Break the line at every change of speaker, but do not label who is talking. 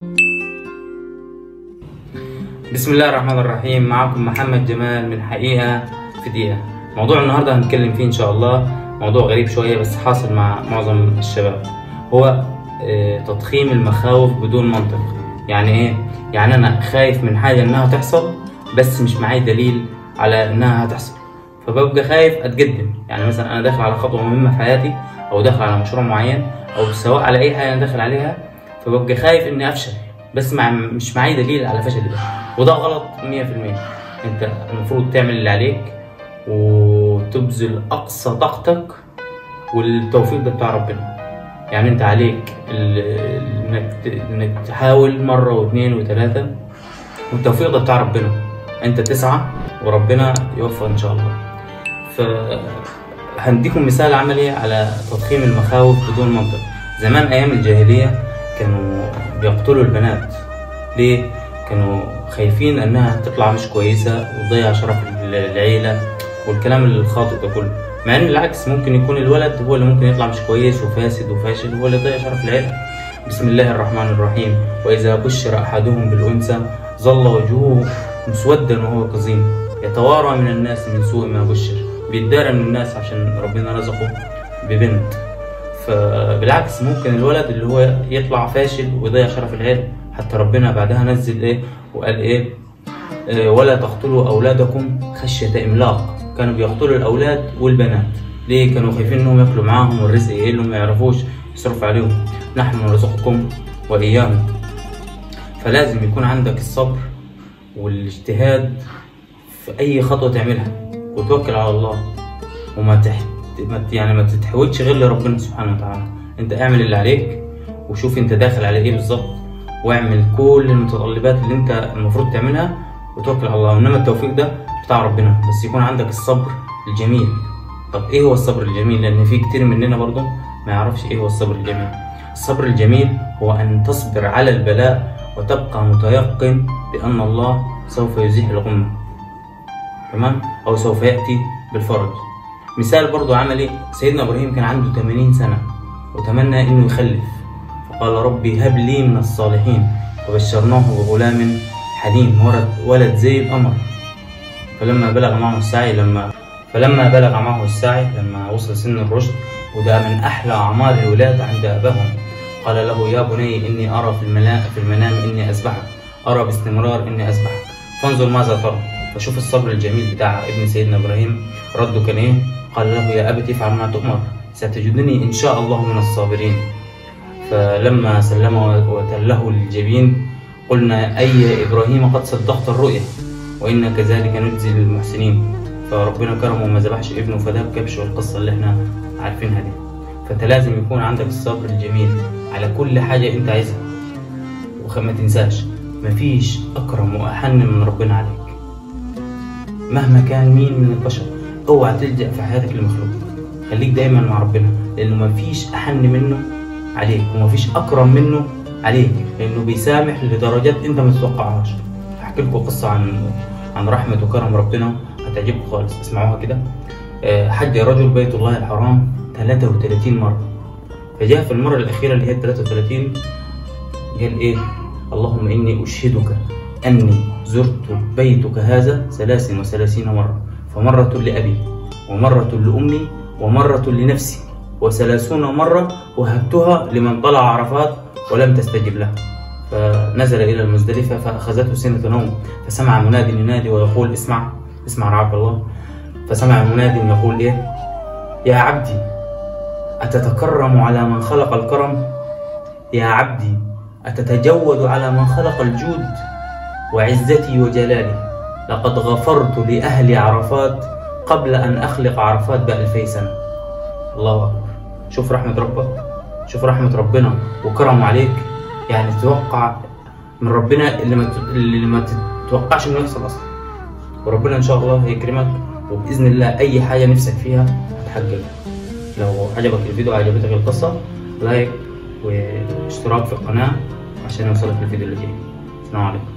بسم الله الرحمن الرحيم معكم محمد جمال من حقيقة في دقيقة موضوع النهاردة هنتكلم فيه إن شاء الله موضوع غريب شوية بس حاصل مع معظم الشباب هو آه، تضخيم المخاوف بدون منطق يعني إيه؟ يعني أنا خايف من حاجة إنها تحصل بس مش معايا دليل على إنها هتحصل فببقى خايف أتقدم يعني مثلا أنا داخل على خطوة مهمة في حياتي أو داخل على مشروع معين أو سواء على أي حاجة أنا داخل عليها فببقى خايف إني أفشل بس مع مش معايا دليل على فشلي ده وده غلط 100% انت المفروض تعمل اللي عليك وتبذل اقصى طاقتك والتوفيق ده بتاع ربنا يعني انت عليك ال- انك ت- انك تحاول مره واثنين وثلاثه والتوفيق ده بتاع ربنا انت تسعى وربنا يوفق ان شاء الله ف هنديكم مثال عملي على تضخيم المخاوف بدون منطق زمان ايام الجاهليه كانوا بيقتلوا البنات ليه كانوا خايفين انها تطلع مش كويسه وتضيع شرف العيله والكلام الخاطئ ده كله مع ان العكس ممكن يكون الولد هو اللي ممكن يطلع مش كويس وفاسد وفاشل هو اللي يضيع شرف العيله بسم الله الرحمن الرحيم واذا بشر احدهم بالانثى ظل وجهه مسودا وهو كظيم يتوارى من الناس من سوء ما بشر بيتدارى من الناس عشان ربنا رزقه ببنت فبالعكس ممكن الولد اللي هو يطلع فاشل ويضيع شرف العيله حتى ربنا بعدها نزل ايه وقال ايه آه، ولا تقتلوا اولادكم خشيه املاق كانوا بيقتلوا الاولاد والبنات ليه كانوا خايفين انهم ياكلوا معاهم والرزق يقل ما يعرفوش يصرف عليهم نحن نرزقكم واياهم فلازم يكون عندك الصبر والاجتهاد في اي خطوه تعملها وتوكل على الله وما تحت ما ت- يعني ما تتحوجش غير لربنا سبحانه وتعالى انت اعمل اللي عليك وشوف انت داخل على ايه بالظبط واعمل كل المتطلبات اللي انت المفروض تعملها وتوكل على الله انما التوفيق ده بتاع ربنا بس يكون عندك الصبر الجميل طب ايه هو الصبر الجميل لان في كتير مننا برضه ما يعرفش ايه هو الصبر الجميل الصبر الجميل هو ان تصبر على البلاء وتبقى متيقن بان الله سوف يزيح الغمه تمام او سوف ياتي بالفرج مثال برضو عملي سيدنا ابراهيم كان عنده 80 سنه وتمنى انه يخلف فقال ربي هب لي من الصالحين وبشرناه بغلام حليم ولد ولد زي القمر فلما بلغ معه السعي لما فلما بلغ معه السعي لما وصل سن الرشد وده من احلى اعمار الولاد عند اباهم قال له يا بني اني ارى في المنام في المنام اني اذبحك ارى باستمرار اني اذبحك فانظر ماذا ترى فشوف الصبر الجميل بتاع ابن سيدنا ابراهيم رده كان ايه قال له يا ابت افعل ما تؤمر ستجدني ان شاء الله من الصابرين فلما سلم وتله الجبين قلنا أي يا إبراهيم قد صدقت الرؤيا وإنا كذلك نجزي المحسنين فربنا كرمه وما ذبحش ابنه فده بكبش والقصة اللي احنا عارفينها دي فانت لازم يكون عندك الصبر الجميل على كل حاجة انت عايزها وما تنساش مفيش أكرم وأحن من ربنا عليك مهما كان مين من البشر اوعى تلجأ في حياتك لمخلوق خليك دايما مع ربنا لأنه مفيش أحن منه عليك ومفيش أكرم منه عليك لأنه بيسامح لدرجات أنت ما تتوقعهاش هحكي لكم قصة عن عن رحمة وكرم ربنا هتعجبكم خالص اسمعوها كده آه، حج رجل بيت الله الحرام 33 مرة فجاء في المرة الأخيرة اللي هي 33 قال إيه اللهم إني أشهدك أني زرت بيتك هذا ثلاث وثلاثين مرة فمرة لأبي ومرة لأمي ومرة لنفسي وثلاثون مرة وهبتها لمن طلع عرفات ولم تستجب له فنزل إلى المزدلفة فأخذته سنة نوم فسمع مناد ينادي ويقول اسمع اسمع رعاك الله فسمع مناد يقول إيه يا عبدي أتتكرم على من خلق الكرم يا عبدي أتتجود على من خلق الجود وعزتي وجلالي لقد غفرت لأهل عرفات قبل أن أخلق عرفات بألفي سنة الله أكبر شوف رحمة ربك شوف رحمة ربنا وكرمه عليك يعني تتوقع من ربنا اللي ما ت- اللي ما تتوقعش انه يحصل اصلا وربنا ان شاء الله هيكرمك وباذن الله اي حاجه نفسك فيها هتحققها لو عجبك الفيديو عجبتك القصه لايك واشتراك في القناه عشان يوصلك الفيديو اللي جاي السلام عليكم